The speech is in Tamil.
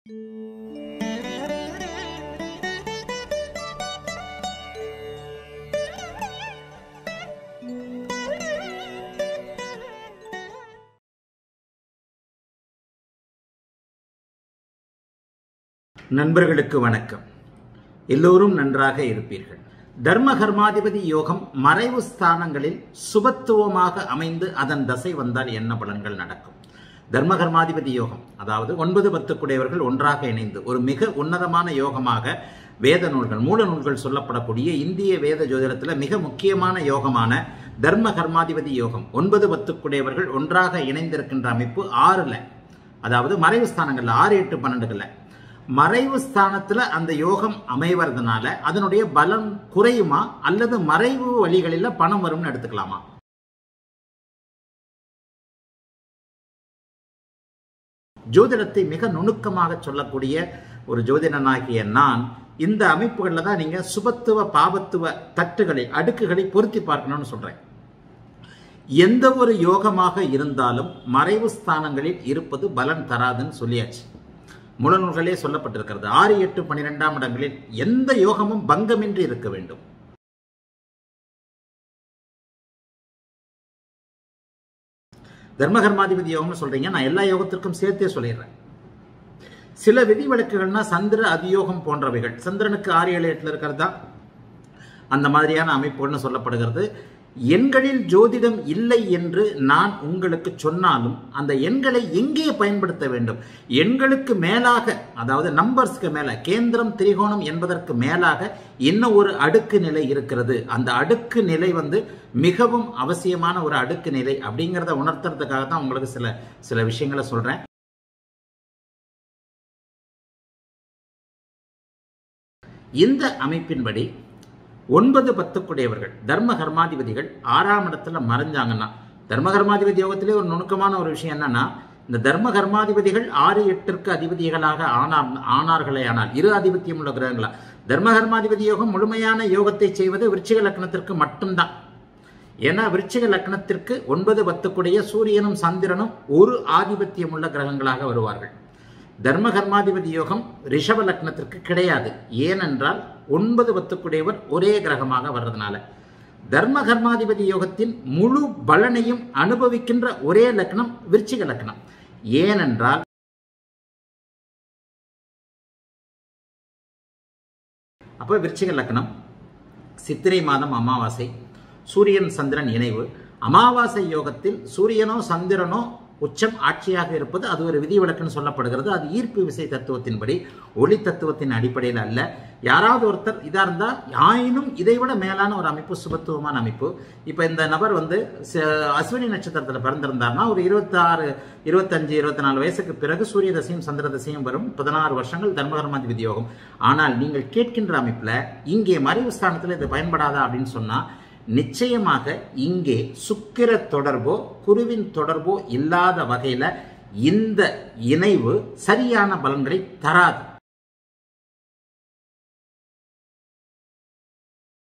நண்பர்களுக்கு வணக்கம் எல்லோரும் நன்றாக இருப்பீர்கள் தர்ம கர்மாதிபதி யோகம் மறைவு ஸ்தானங்களில் சுபத்துவமாக அமைந்து அதன் தசை வந்தால் என்ன பலன்கள் நடக்கும் தர்ம கர்மாதிபதி யோகம் அதாவது ஒன்பது பத்துக்குடையவர்கள் ஒன்றாக இணைந்து ஒரு மிக உன்னதமான யோகமாக வேத நூல்கள் மூல நூல்கள் சொல்லப்படக்கூடிய இந்திய வேத ஜோதிடத்தில் மிக முக்கியமான யோகமான தர்ம கர்மாதிபதி யோகம் ஒன்பது பத்துக்குடையவர்கள் ஒன்றாக இணைந்திருக்கின்ற அமைப்பு ஆறுல அதாவது மறைவு ஸ்தானங்கள்ல ஆறு எட்டு பன்னெண்டுகள்ல மறைவு ஸ்தானத்துல அந்த யோகம் அமைவதனால அதனுடைய பலம் குறையுமா அல்லது மறைவு வழிகளில் பணம் வரும்னு எடுத்துக்கலாமா ஜோதிடத்தை மிக நுணுக்கமாக சொல்லக்கூடிய ஒரு ஜோதிடனாகிய நான் இந்த அமைப்புகளில் தான் நீங்க சுபத்துவ பாபத்துவ தட்டுகளை அடுக்குகளை பொருத்தி பார்க்கணும்னு சொல்றேன் எந்த ஒரு யோகமாக இருந்தாலும் மறைவு ஸ்தானங்களில் இருப்பது பலன் தராதுன்னு சொல்லியாச்சு முழநூல்களே சொல்லப்பட்டிருக்கிறது ஆறு எட்டு பன்னிரெண்டாம் இடங்களில் எந்த யோகமும் பங்கமின்றி இருக்க வேண்டும் தர்மகர்மாதிபதி யோகம்னு சொல்றீங்க நான் எல்லா யோகத்திற்கும் சேர்த்தே சொல்லிடுறேன் சில விதிவிலக்குகள்னா சந்திர அதியோகம் போன்றவைகள் சந்திரனுக்கு ஆறு ஏழு எட்டுல இருக்கிறது தான் அந்த மாதிரியான அமைப்புகள்னு சொல்லப்படுகிறது எண்களில் ஜோதிடம் இல்லை என்று நான் உங்களுக்கு சொன்னாலும் அந்த எண்களை எங்கே பயன்படுத்த வேண்டும் எண்களுக்கு மேலாக அதாவது நம்பர்ஸ்க்கு மேல கேந்திரம் திரிகோணம் என்பதற்கு மேலாக என்ன ஒரு அடுக்கு நிலை இருக்கிறது அந்த அடுக்கு நிலை வந்து மிகவும் அவசியமான ஒரு அடுக்கு நிலை அப்படிங்கிறத உணர்த்துறதுக்காக தான் உங்களுக்கு சில சில விஷயங்களை சொல்றேன் இந்த அமைப்பின்படி ஒன்பது பத்துக்குடையவர்கள் தர்ம கர்மாதிபதிகள் ஆறாம் இடத்துல மறைஞ்சாங்கன்னா தர்ம கர்மாதிபதி யோகத்திலே ஒரு நுணுக்கமான ஒரு விஷயம் என்னன்னா இந்த தர்ம கர்மாதிபதிகள் ஆறு எட்டிற்கு அதிபதிகளாக ஆனார் ஆனார்களே ஆனால் இரு அதிபத்தியம் உள்ள கிரகங்களா தர்ம கர்மாதிபதி யோகம் முழுமையான யோகத்தை செய்வது விருச்சிக லக்னத்திற்கு மட்டும்தான் ஏன்னா விருச்சிக லக்னத்திற்கு ஒன்பது பத்துக்குடைய சூரியனும் சந்திரனும் ஒரு ஆதிபத்தியம் உள்ள கிரகங்களாக வருவார்கள் தர்ம கர்மாதிபதி யோகம் ரிஷப லக்னத்திற்கு கிடையாது ஏனென்றால் ஒன்பது பத்துக்குடையவர் ஒரே கிரகமாக வர்றதுனால தர்ம கர்மாதிபதி யோகத்தின் முழு பலனையும் அனுபவிக்கின்ற ஒரே லக்னம் விருச்சிக லக்னம் ஏனென்றால் அப்ப விருச்சிக லக்னம் சித்திரை மாதம் அமாவாசை சூரியன் சந்திரன் இணைவு அமாவாசை யோகத்தில் சூரியனோ சந்திரனோ உச்சம் ஆட்சியாக இருப்பது அது ஒரு விதிவிலக்குன்னு சொல்லப்படுகிறது அது ஈர்ப்பு விசை தத்துவத்தின்படி ஒளி தத்துவத்தின் அடிப்படையில் அல்ல யாராவது ஒருத்தர் இதா இருந்தா ஆயினும் இதைவிட மேலான ஒரு அமைப்பு சுபத்துவமான அமைப்பு இப்ப இந்த நபர் வந்து அஸ்வினி நட்சத்திரத்தில் பிறந்திருந்தார்னா ஒரு இருபத்தி ஆறு இருபத்தஞ்சு இருபத்தி நாலு வயசுக்கு பிறகு சூரிய தசையும் சந்திர தசையும் வரும் பதினாறு வருஷங்கள் தர்மகர்மாதிபதி யோகம் ஆனால் நீங்கள் கேட்கின்ற அமைப்புல இங்கே மறைவு ஸ்தானத்தில் இது பயன்படாதா அப்படின்னு சொன்னா நிச்சயமாக இங்கே சுக்கிர தொடர்போ குருவின் தொடர்போ இல்லாத வகையில இந்த இணைவு சரியான பலன்களை தராது